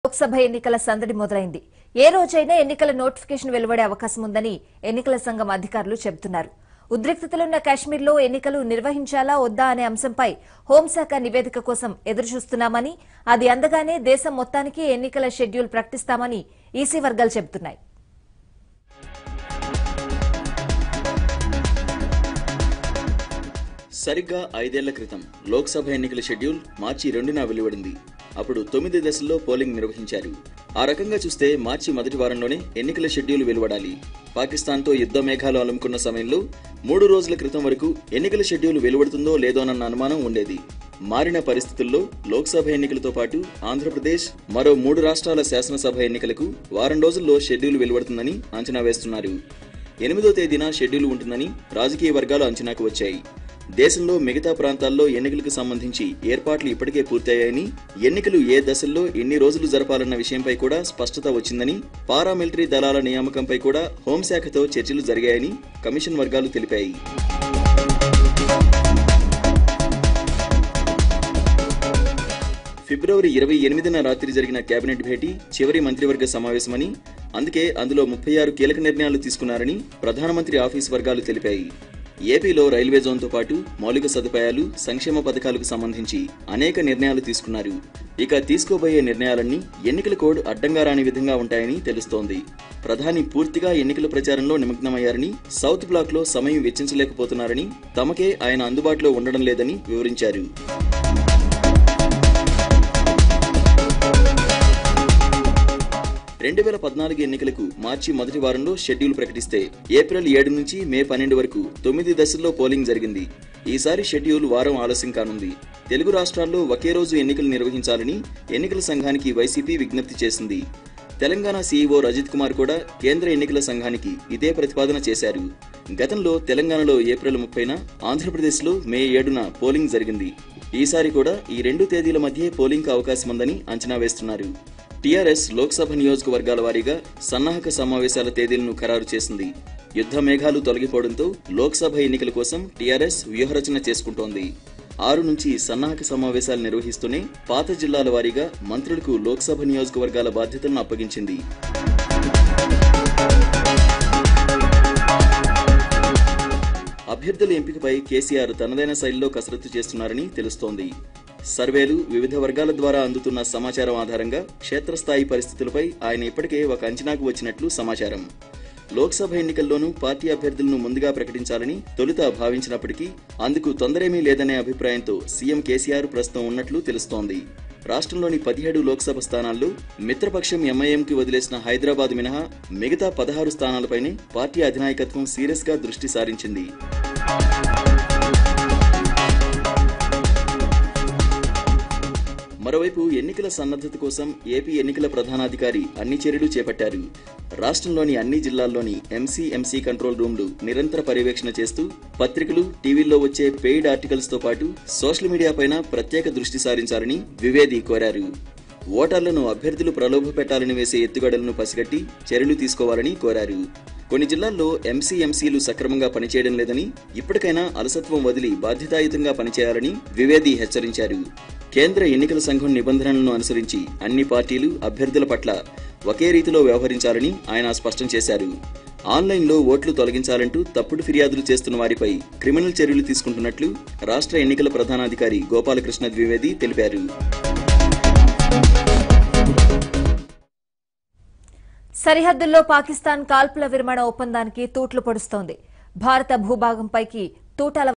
లోక్సభ ఎన్నికల సందడి మొదలైంది ఏ రోజైనా ఎన్నికల నోటిఫికేషన్ వెలువడే అవకాశం ఉందని ఎన్నికల సంఘం అధికారులు చెబుతున్నారు ఉద్రిక్తతలున్న కాశ్మీర్లో ఎన్నికలు నిర్వహించాలా వద్దా అనే అంశంపై హోంశాఖ నివేదిక కోసం ఎదురుచూస్తున్నామని అది అందగానే దేశం మొత్తానికి ఎన్నికల షెడ్యూల్ ప్రకటిస్తామని ఈసీ వర్గాలు చెబుతున్నాయి సరిగ్గా ఐదేళ్ల క్రితం లోక్సభ ఎన్నికల షెడ్యూల్ మార్చి రెండున వెలువడింది అప్పుడు తొమ్మిది దశల్లో పోలింగ్ నిర్వహించారు ఆ రకంగా చూస్తే మార్చి మొదటి వారంలోనే ఎన్నికల షెడ్యూల్ వెలువడాలి పాకిస్తాన్తో యుద్ధ మేఘాలు అలుముకున్న సమయంలో మూడు రోజుల క్రితం వరకు ఎన్నికల షెడ్యూల్ వెలువడుతుందో లేదోనన్న అనుమానం ఉండేది మారిన పరిస్థితుల్లో లోక్సభ ఎన్నికలతో పాటు ఆంధ్రప్రదేశ్ మరో మూడు రాష్ట్రాల శాసనసభ ఎన్నికలకు వారం రోజుల్లో షెడ్యూల్ వెలువడుతుందని అంచనా వేస్తున్నారు ఎనిమిదో తేదీన షెడ్యూల్ ఉంటుందని రాజకీయ వర్గాలు అంచనాకు వచ్చాయి దేశంలో మిగతా ప్రాంతాల్లో ఎన్నికలకు సంబంధించి ఏర్పాట్లు ఇప్పటికే పూర్తయ్యాయని ఎన్నికలు ఏ దశల్లో ఎన్ని రోజులు జరపాలన్న విషయంపై కూడా స్పష్టత వచ్చిందని పారామిలిటరీ దళాల నియామకంపై కూడా హోంశాఖతో చర్చలు జరిగాయని కమిషన్ వర్గాలు తెలిపాయి ఫిబ్రవరి ఇరవై ఎనిమిదిన రాత్రి జరిగిన కేబినెట్ భేటీ చివరి మంత్రివర్గ సమావేశమని అందుకే అందులో ముప్పై ఆరు కీలక నిర్ణయాలు తీసుకున్నారని ప్రధానమంత్రి ఆఫీస్ వర్గాలు తెలిపాయి ఏపీలో రైల్వే జోన్తో పాటు మౌలిక సదుపాయాలు సంక్షేమ పథకాలకు సంబంధించి అనేక నిర్ణయాలు తీసుకున్నారు ఇక తీసుకోబోయే నిర్ణయాలన్నీ ఎన్నికల కోడ్ అడ్డంగా రాని విధంగా ఉంటాయని తెలుస్తోంది ప్రధాని పూర్తిగా ఎన్నికల ప్రచారంలో నిమగ్నమయ్యారని సౌత్ బ్లాక్ లో సమయం వెచ్చించలేకపోతున్నారని తమకే ఆయన అందుబాటులో ఉండడం లేదని వివరించారు రెండు వేల పద్నాలుగు ఎన్నికలకు మార్చి మొదటి వారంలో షెడ్యూల్ ప్రకటిస్తే ఏప్రిల్ ఏడు నుంచి మే పన్నెండు వరకు తొమ్మిది దశల్లో పోలింగ్ జరిగింది ఈసారి షెడ్యూల్ వారం ఆలస్యం కానుంది తెలుగు రాష్ట్రాల్లో ఒకే రోజు ఎన్నికలు నిర్వహించాలని ఎన్నికల సంఘానికి వైసీపీ విజ్ఞప్తి చేసింది తెలంగాణ సీఈఓ రజిత్ కుమార్ కూడా కేంద్ర ఎన్నికల సంఘానికి ఇదే ప్రతిపాదన చేశారు గతంలో తెలంగాణలో ఏప్రిల్ ముప్పైన ఆంధ్రప్రదేశ్లో మే ఏడున పోలింగ్ జరిగింది ఈసారి కూడా ఈ రెండు తేదీల మధ్యే పోలింగ్ అవకాశం ఉందని అంచనా వేస్తున్నారు టీఆర్ఎస్ లోక్సభ నియోజకవర్గాల వారీగా సన్నాహక సమావేశాల తేదీలను ఖరారు చేసింది యుద్ధ మేఘాలు తొలగిపోవడంతో లోక్సభ ఎన్నికల కోసం టీఆర్ఎస్ వ్యూహరచన చేసుకుంటోంది ఆరు నుంచి సన్నాహక సమావేశాలు నిర్వహిస్తూనే పాత జిల్లాల వారీగా మంత్రులకు లోక్సభ నియోజకవర్గాల బాధ్యతలను అప్పగించింది అభ్యర్థుల ఎంపికపై కేసీఆర్ తనదైన శైలిలో కసరత్తు చేస్తున్నారని తెలుస్తోంది సర్వేలు వివిధ వర్గాల ద్వారా అందుతున్న సమాచారం ఆధారంగా క్షేత్రస్థాయి పరిస్థితులపై ఆయన ఇప్పటికే ఒక అంచనాకు వచ్చినట్లు సమాచారం లోక్సభ ఎన్నికల్లోనూ పార్టీ అభ్యర్థులను ముందుగా ప్రకటించాలని తొలుత భావించినప్పటికీ అందుకు తొందరేమీ లేదనే అభిప్రాయంతో సీఎం కేసీఆర్ ప్రస్తుతం ఉన్నట్లు తెలుస్తోంది రాష్ట్రంలోని పదిహేడు లోక్సభ స్థానాల్లో మిత్రపక్షం ఎంఐఎంకి వదిలేసిన హైదరాబాద్ మినహా మిగతా పదహారు స్థానాలపైనే పార్టీ అధినాయకత్వం సీరియస్ గా దృష్టి సారించింది మరోవైపు ఎన్నికల సన్నద్ధత కోసం ఏపీ ఎన్నికల ప్రధానాధికారి అన్ని చర్యలు చేపట్టారు రాష్ట్రంలోని అన్ని జిల్లాల్లోని ఎంసీ ఎంసీ కంట్రోల్ రూమ్లు నిరంతర పర్యవేక్షణ చేస్తూ పత్రికలు టీవీల్లో వచ్చే పెయిడ్ ఆర్టికల్స్ తో పాటు సోషల్ మీడియా పైన ప్రత్యేక దృష్టి సారించాలని ద్వివేది కోరారు ఓటర్లను అభ్యర్థులు ప్రలోభ పెట్టాలని వేసే ఎత్తుగడలను పసిగట్టి చర్యలు తీసుకోవాలని కోరారు కొన్ని జిల్లాల్లో ఎంసీ ఎంసీలు సక్రమంగా పనిచేయడం లేదని ఇప్పటికైనా అలసత్వం వదిలి బాధ్యతాయుతంగా పనిచేయాలని ద్వివేది హెచ్చరించారు కేంద్ర ఎన్నికల సంఘం నిబంధనలను అనుసరించి అన్ని పార్టీలు అభ్యర్థుల పట్ల ఒకే రీతిలో వ్యవహరించాలని ఆయన స్పష్టం చేశారు ఆన్లైన్లో ఓట్లు తొలగించాలంటూ తప్పుడు ఫిర్యాదులు చేస్తున్న వారిపై క్రిమినల్ చర్యలు తీసుకుంటున్నట్లు రాష్ట్ర ఎన్నికల ప్రధానాధికారి గోపాలకృష్ణ ద్వివేది తెలిపారు సరిహద్దుల్లో పాకిస్తాన్ కాల్పుల విరమణ ఒప్పందానికి తూట్లు పొడుస్తోంది భారత భూభాగంపైకి తూటాల